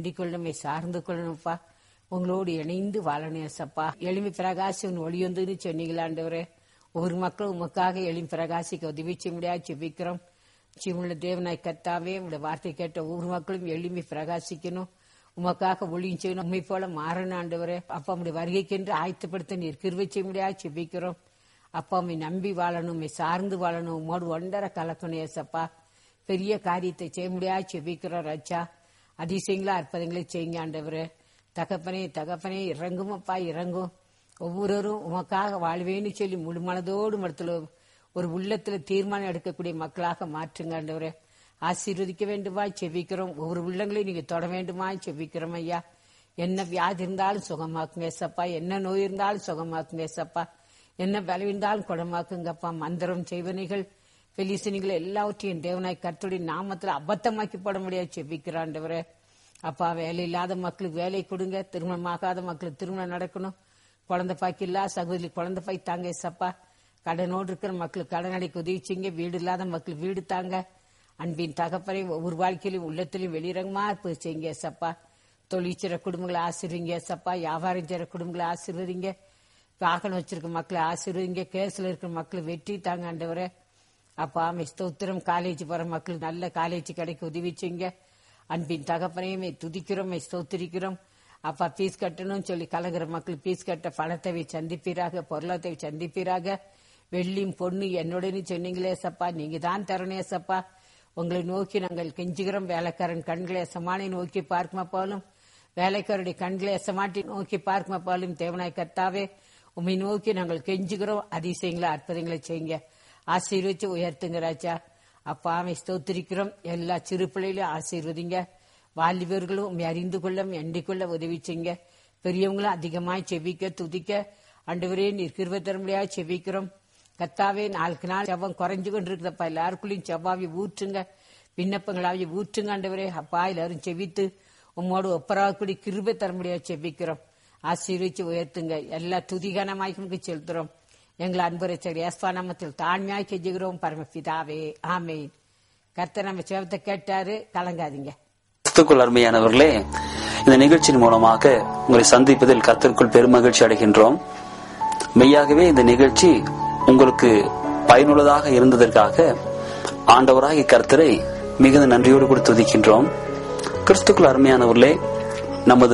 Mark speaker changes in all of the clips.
Speaker 1: அண்டிக் கொள்ளணுமே சார்ந்து கொள்ளணும்ப்பா உங்களோடு இணைந்து வாழணும் ஏசப்பா எளிமை பிரகாசி உன் ஒளி வந்துன்னு சொன்னீங்களாண்டவரே ஒவ்வொரு மக்களும் உமக்காக எளிமை பிரகாசிக்க உதவி செய்ய முடியாது செபிக்கிறோம் சிவனுள்ள தேவனாய் கத்தாவே உங்களுடைய வார்த்தை கேட்ட ஒவ்வொரு மக்களும் எளிமை பிரகாசிக்கணும் உமக்காக ஒளியும் செய்யணும் உண்மை போல மாறணும் ஆண்டவரே அப்பா உடைய வருகைக்கென்று ஆயத்தப்படுத்த நீர் கிருவை செய்ய முடியாது செபிக்கிறோம் அப்பா உண்மை நம்பி வாழணும் உண்மை சார்ந்து வாழணும் உம்மோடு ஒன்றரை கலக்கணும் ஏசப்பா பெரிய காரியத்தை செய்ய முடியாது செபிக்கிறோம் ரச்சா அதிசயங்களா அற்புதங்களை செய்யுங்க ஆண்டவரே தகப்பனே தகப்பனே இறங்கும் அப்பா இறங்கும் ஒவ்வொருவரும் உமக்காக வாழ்வேன்னு சொல்லி முழு மனதோடு மடத்துல ஒரு உள்ளத்துல தீர்மானம் எடுக்கக்கூடிய மக்களாக மாற்றுங்க ஆண்டவரே ஆசீர்வதிக்க வேண்டுமா செபிக்கிறோம் ஒவ்வொரு உள்ளங்களையும் நீங்க தொட வேண்டுமா செபிக்கிறோம் ஐயா என்ன வியாதி இருந்தாலும் சுகமாக்குங்க ஏசப்பா என்ன நோய் இருந்தாலும் சுகமாக்குங்க ஏசப்பா என்ன பலவிருந்தாலும் குணமாக்குங்கப்பா மந்திரம் செய்வனைகள் பெலிசனிகள் எல்லாவற்றையும் தேவனாய் கர்த்தருடைய நாமத்துல அபத்தமாக்கி போட முடியாது செபிக்கிறாண்டவரே அப்பா வேலை இல்லாத மக்களுக்கு வேலை கொடுங்க திருமணமாகாத மக்களுக்கு திருமணம் நடக்கணும் குழந்தை பாக்கி இல்லா சகோதரி குழந்தை பாய் தாங்க ஏசப்பா கடனோடு இருக்கிற மக்களுக்கு கடன் அடைக்க உதவி செய்யுங்க வீடு இல்லாத மக்களுக்கு வீடு தாங்க அன்பின் தகப்பனை ஒவ்வொரு வாழ்க்கையிலும் உள்ளத்திலும் வெளிரங்கமா இருப்பது செய்யுங்க ஏசப்பா தொழில் செய்கிற குடும்பங்களை ஆசீர்வீங்க ஏசப்பா வியாபாரம் செய்கிற குடும்பங்களை ஆசீர்வதிங்க வாகனம் வச்சிருக்க மக்களை ஆசீர்வதிங்க கேஸ்ல இருக்கிற மக்களை வெற்றி தாங்க ஆண்டவரே அப்பா ஆமை ஸ்தோத்திரம் காலேஜ் போற மக்களுக்கு நல்ல காலேஜ் கிடைக்க உதவி செய்யுங்க அன்பின் தகப்பனையுமே துதிக்கிறோம் ஸ்தோத்திரிக்கிறோம் அப்பா பீஸ் கட்டணும்னு சொல்லி கலங்குற மக்கள் பீஸ் கட்ட பணத்தை சந்திப்பீராக பொருளத்தை சந்திப்பீராக வெள்ளியும் பொண்ணு என்னுடனே சொன்னீங்களே சப்பா நீங்க தான் தரணே சப்பா உங்களை நோக்கி நாங்கள் கெஞ்சுகிறோம் வேலைக்காரன் கண்களை எசமானை நோக்கி பார்க்குமா போலும் வேலைக்காரருடைய கண்களை எசமாட்டி நோக்கி பார்க்குமா போலும் தேவனாய் கத்தாவே உண்மை நோக்கி நாங்கள் கெஞ்சுகிறோம் அதிசயங்களை அற்புதங்களை செய்யுங்க ஆசீர்வச்சு உயர்த்துங்க ராஜா அப்பா அவை ஸ்தோத்திரிக்கிறோம் எல்லா சிறு பிள்ளைகளையும் ஆசீர்வதிங்க வாலிபர்களும் உண்மை அறிந்து கொள்ள எண்டிக் கொள்ள உதவி செய்யுங்க பெரியவங்களும் அதிகமாய் செவிக்க துதிக்க அண்டுவரே நீர் கிருபை தர முடியாது செவிக்கிறோம் கத்தாவே நாளுக்கு நாள் செவ்வம் குறைஞ்சு கொண்டு இருக்குதப்பா எல்லாருக்குள்ளயும் செவ்வாவி ஊற்றுங்க விண்ணப்பங்களாவி ஊற்றுங்க ஆண்டவரே அப்பா எல்லாரும் செவித்து உம்மோடு ஒப்பராகக்கூடிய கிருபை தர முடியாது செவிக்கிறோம் ஆசீர்வச்சு உயர்த்துங்க எல்லா துதிகனமாய்க்கு செலுத்துறோம் எங்களை அன்புரைச்சர் ஏஸ்வா நாமத்தில் தாழ்மையாய் கெஞ்சுகிறோம் பரமபிதாவே ஆமே கர்த்தர் நம்ம சேவத்தை கேட்டாரு கலங்காதீங்க
Speaker 2: கிறிஸ்துக்குள் அருமையானவர்களே இந்த நிகழ்ச்சியின் மூலமாக உங்களை சந்திப்பதில் கர்த்தருக்குள் பெருமகிழ்ச்சி அடைகின்றோம் மெய்யாகவே இந்த நிகழ்ச்சி உங்களுக்கு பயனுள்ளதாக இருந்ததற்காக ஆண்டவராகிய கர்த்தரை மிகுந்த நன்றியோடு கூட துதிக்கின்றோம் கிறிஸ்துக்குள் அருமையானவர்களே நமது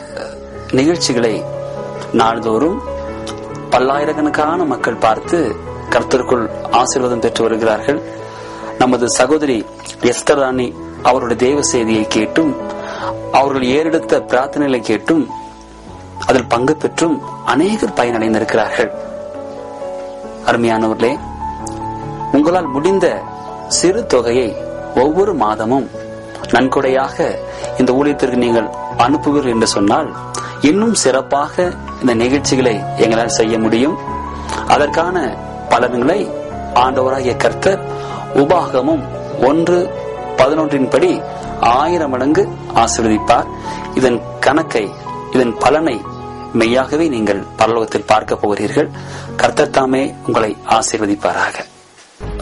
Speaker 2: நிகழ்ச்சிகளை நாள்தோறும் பல்லாயிரக்கணக்கான மக்கள் பார்த்து கர்த்தருக்குள் ஆசீர்வாதம் பெற்று வருகிறார்கள் நமது சகோதரி எஸ்தர் ராணி அவருடைய தேவ செய்தியை கேட்டும் அவர்கள் ஏறெடுத்த பிரார்த்தனைகளை கேட்டும் அதில் பங்கு பெற்றும் அநேகர் பயனடைந்திருக்கிறார்கள் அருமையானவர்களே உங்களால் முடிந்த சிறு தொகையை ஒவ்வொரு மாதமும் நன்கொடையாக இந்த ஊழியத்திற்கு நீங்கள் அனுப்புவீர்கள் என்று சொன்னால் இன்னும் சிறப்பாக இந்த நிகழ்ச்சிகளை எங்களால் செய்ய முடியும் அதற்கான பலன்களை ஆண்டவராகிய கர்த்தர் உபாகமும் ஒன்று பதினொன்றின் படி ஆயிரம் மடங்கு ஆசீர்வதிப்பார் இதன் கணக்கை இதன் பலனை மெய்யாகவே நீங்கள் பரலோகத்தில் பார்க்க போகிறீர்கள் கர்த்தர் தாமே உங்களை ஆசீர்வதிப்பாராக